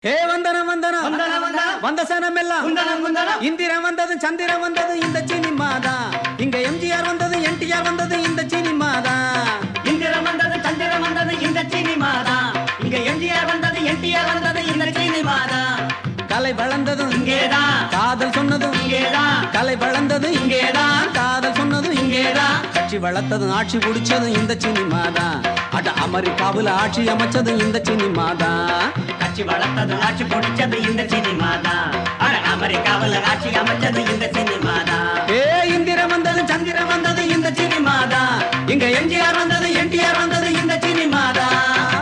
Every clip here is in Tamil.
ஹே வந்தனம் வந்தனம் வந்தனம் வந்தனம். வந்த சனம் எல்லாம் குந்தனம் குந்தனம் இந்திரன் வந்தது சந்திரன் வந்தது இந்த சினிமா தான் இங்க எம்ஜிஆர் வந்தது என்டிஆர் வந்தது இந்த சினிமா தான் இந்திரம் வந்தது சந்திரம் வந்தது இந்த சினிமா தான் இங்க எம்ஜிஆர் வந்தது என்டிஆர் வந்தது இந்த சினிமா தான் கலை வளர்ந்ததும் இங்கேதான் காதல் சொன்னதும் இங்கேதான் கலை வளர்ந்தது இங்கேதான் காதல் சொன்னதும் இங்கேதான் கட்சி வளர்த்ததும் ஆட்சி பிடிச்சதும் இந்த சினிமா தான் அட அமெரிக்காவுல ஆட்சி அமைச்சதும் இந்த சினிமா தான் கட்சி வளர்த்தது ஆட்சி பிடிச்சது இந்த சினிமா தான் அட அமெரிக்காவில் ஆட்சி அமைச்சது இந்த சினிமா தான் ஏ இந்திரன் வந்தது சந்திரன் வந்தது இந்த சினிமா தான் இங்க எம்ஜிஆர் வந்தது என்டிஆர் வந்தது இந்த சினிமா தான்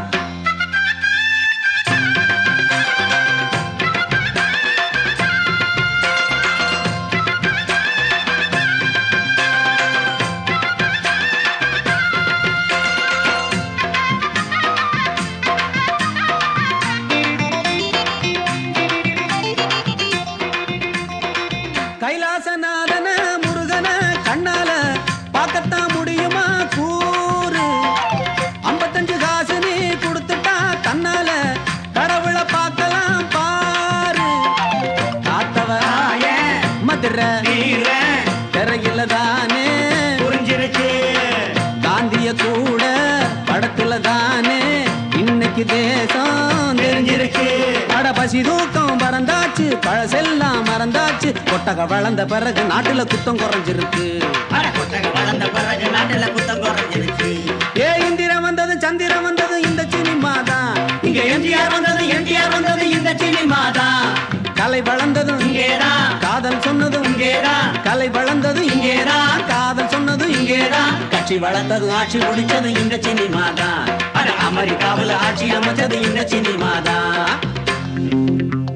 கைலாசநாதன முருகன கண்ணால பார்க்கத்தான் முடியுமா கூறு ஐம்பத்தஞ்சு காசு நீ கொடுத்துட்டா தன்னால கடவுளை பார்க்கலாம் பாரு காத்தவ தாயே, மதுரை வீரன், திரையில தானே புரிஞ்சிருச்சு காந்திய கூட படத்துல தானே இன்னைக்கு தேசம் தெரிஞ்சிருக்கு பட பசி தூக்கம் பறந்தாச்சு பழசெல்லாம் மறந்தாச்சு கொட்டக வளர்ந்த பிறகு நாட்டுல குத்தம் குறைஞ்சிருக்கு அட கொட்டக வளர்ந்த பிறகு நாட்டுல குத்தம் குறைஞ்சிருச்சு ஏ இந்திரன் வந்தது சந்திரன் வந்தது இந்த சினிமா தான் இங்க எம்ஜிஆர் வந்தது என்டிஆர் வந்தது இந்த சினிமா தான் கலை வளர்ந்ததும் இங்கேதான் காதல் சொன்னதும் இங்கேதான் கலை வளர்ந்தது இங்கேதான் காதல் சொன்னது இங்கேதான் கட்சி வளர்த்தது ஆட்சி முடிச்சது இந்த சினிமா தான் அட அமெரிக்காவில் ஆட்சி அமைச்சது இந்த சினிமா தான்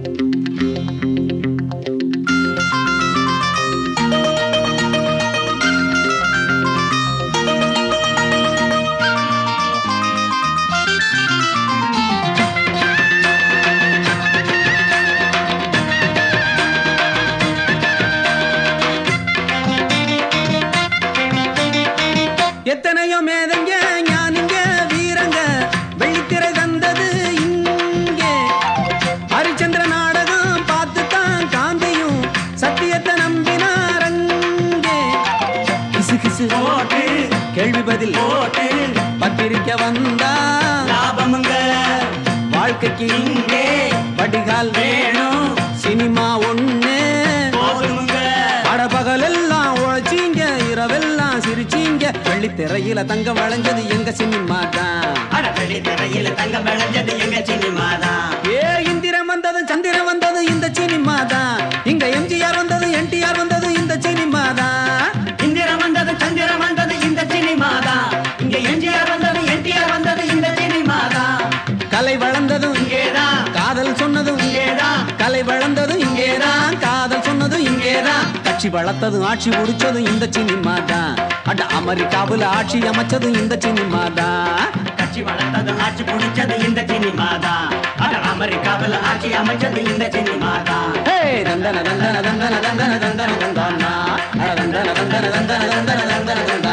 எத்தனையோ மேதங்க ஞானிங்க வீரங்க வெள்ளித்திரை தந்தது இங்கே ஹரிச்சந்திர நாடகம் பார்த்து தான் காந்தியும் சத்தியத்தை நம்பினாரங்கே கிசு கிசு போட்டு கேள்வி பதில் போட்டு பத்திரிக்கை வந்தா லாபமுங்க வாழ்க்கைக்கு இங்கே வடிகால் வேணும் சினிமா ஒண்ணு போதுமுங்க பகலெல்லாம் உழைச்சீங்க இரவெல்லாம் சிரிச்சீங்க வெள்ளித்திரையில தங்கம் வளைஞ்சது எங்க சினிமா தான் அட வெளி திரையில தங்க விளைஞ்சது எங்க சினிமா தான் ஏ இந்திரன் வந்தது சந்திரன் வந்தது இந்த சினிமா தான் இங்க எம்ஜிஆர் வந்தது என்டிஆர் வந்தது இந்த சினிமா தான் இந்திரம் வந்தது சந்திரம் வந்தது இந்த சினிமா தான் இங்க எம்ஜிஆர் வந்தது என்டிஆர் வந்தது இந்த சினிமா தான் கலை வளர்ந்ததும் இங்கேதான் காதல் சொன்னதும் இங்கேதான் கலை வளர்ந்ததும் இங்கேதான் காதல் சொன்னதும் இங்கேதான் கட்சி வளர்த்ததும் ஆட்சி முடிச்சதும் இந்த சினிமா தான் அட அமெரிக்காவுல ஆட்சி அமைச்சதும் இந்த சினிமா தான் கட்சி வளர்த்தது ஆட்சி பிடிச்சது இந்த சினிமா தான் அட அமெரிக்காவில் ஆட்சி அமைச்சது இந்த சினிமா தான் ஹே தந்தன தந்தன தந்தன தந்தன தந்தன தந்தன அட தந்தன தந்தன தந்தன தந்தன தந்தன தந்தன